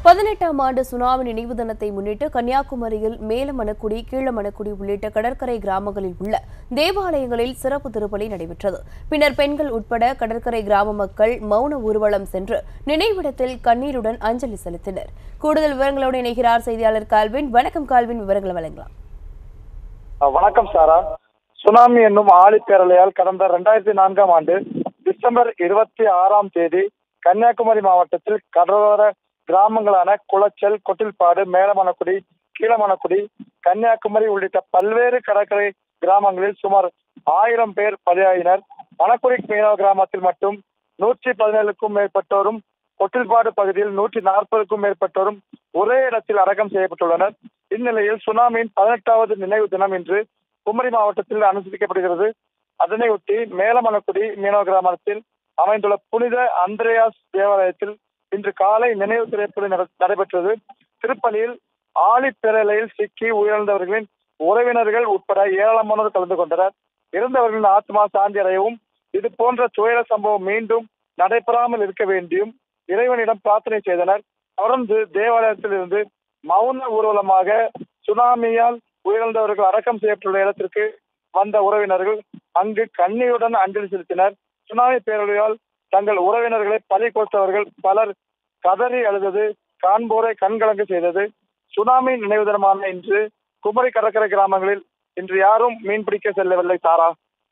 பதினெட்டாம் ஆண்டு சுனாமி நினைவு தினத்தை முன்னிட்டு கன்னியாகுமரியில் மேலமணக்குடி கீழமணக்குடி உள்ளிட்ட கடற்கரை கிராமங்களில் உள்ள தேவாலயங்களில் சிறப்பு திருப்பலி நடைபெற்றது பின்னர் பெண்கள் உட்பட கடற்கரை கிராம மக்கள் மௌன ஊர்வலம் சென்று நினைவிடத்தில் கண்ணீருடன் அஞ்சலி செலுத்தினர் கூடுதல் விவரங்களோடு இணைகிறார் செய்தியாளர் கால்வின் வணக்கம் கால்வின் விவரங்களை வழங்கலாம் அஹ் வணக்கம் சாரா சுனாமி என்னும் ஆழிப்பேரலையால் கடந்த இரண்டாயிரத்தி நான்காம் ஆண்டு டிசம்பர் இருபத்தி ஆறாம் தேதி கன்னியாகுமரி மாவட்டத்தில் கடலோர கிராமங்களான குளச்சல் கொட்டில்பாடு மேலமணக்குடி கீழமணக்குடி கன்னியாகுமரி உள்ளிட்ட பல்வேறு கடற்கரை கிராமங்களில் சுமார் ஆயிரம் பேர் பலியாயினர் மணக்குடி மீனவ கிராமத்தில் மட்டும் நூற்றி பதினேழுக்கும் மேற்பட்டோரும் கொட்டில்பாடு பகுதியில் நூற்றி நாற்பதுக்கும் மேற்பட்டோரும் ஒரே இடத்தில் அடக்கம் செய்யப்பட்டுள்ளனர் இந்நிலையில் சுனாமியின் பதினெட்டாவது நினைவு தினம் இன்று குமரி மாவட்டத்தில் அனுசரிக்கப்படுகிறது அதனையொட்டி மேலமணக்குடி மீனவ கிராமத்தில் அமைந்துள்ள புனித அந்திரேயாஸ் தேவாலயத்தில் இன்று காலை நினைவு திரைப்பலி நட- நடைபெற்றது திருப்பலியில் ஆழிப்பேரலையில் சிக்கி உயிரிழந்தவர்களின் உறவினர்கள் உட்பட ஏராளமானோர் கலந்து கொண்டனர் இறந்தவர்களின் ஆத்மா சாந்தி அடையவும் இது போன்ற துயர சம்பவம் மீண்டும் நடைபெறாமல் இருக்க வேண்டியும் இறைவனிடம் பிரார்த்தனை செய்தனர் தொடர்ந்து தேவாலயத்தில் இருந்து மௌன ஊர்வலமாக சுனாமியால் உயிரிழந்தவர்கள் அடக்கம் செய்யப்பட்டுள்ள இடத்திற்கு வந்த உறவினர்கள் அங்கு கண்ணீருடன் அஞ்சலி செலுத்தினர் சுனாமி பேரழிவால் தங்கள் உறவினர்களை பலி கொடுத்தவர்கள் பலர் கதறி அழுதது காண்போரை கண்கலங்க செய்தது சுனாமி நினைவு தினமான இன்று குமரி கடற்கரை கிராமங்களில் இன்று யாரும் மீன்பிடிக்க செல்லவில்லை சாரா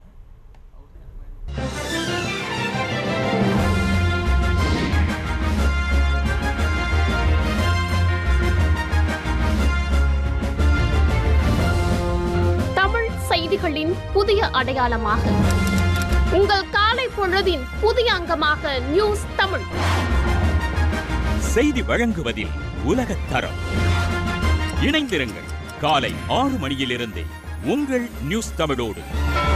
தமிழ் செய்திகளின் புதிய அடையாளமாக உங்கள் காலை பொழுதின் புதிய அங்கமாக நியூஸ் தமிழ் செய்தி வழங்குவதில் உலகத் தரம் இணைந்திருங்கள் காலை ஆறு மணியிலிருந்தே உங்கள் நியூஸ் தமிழோடு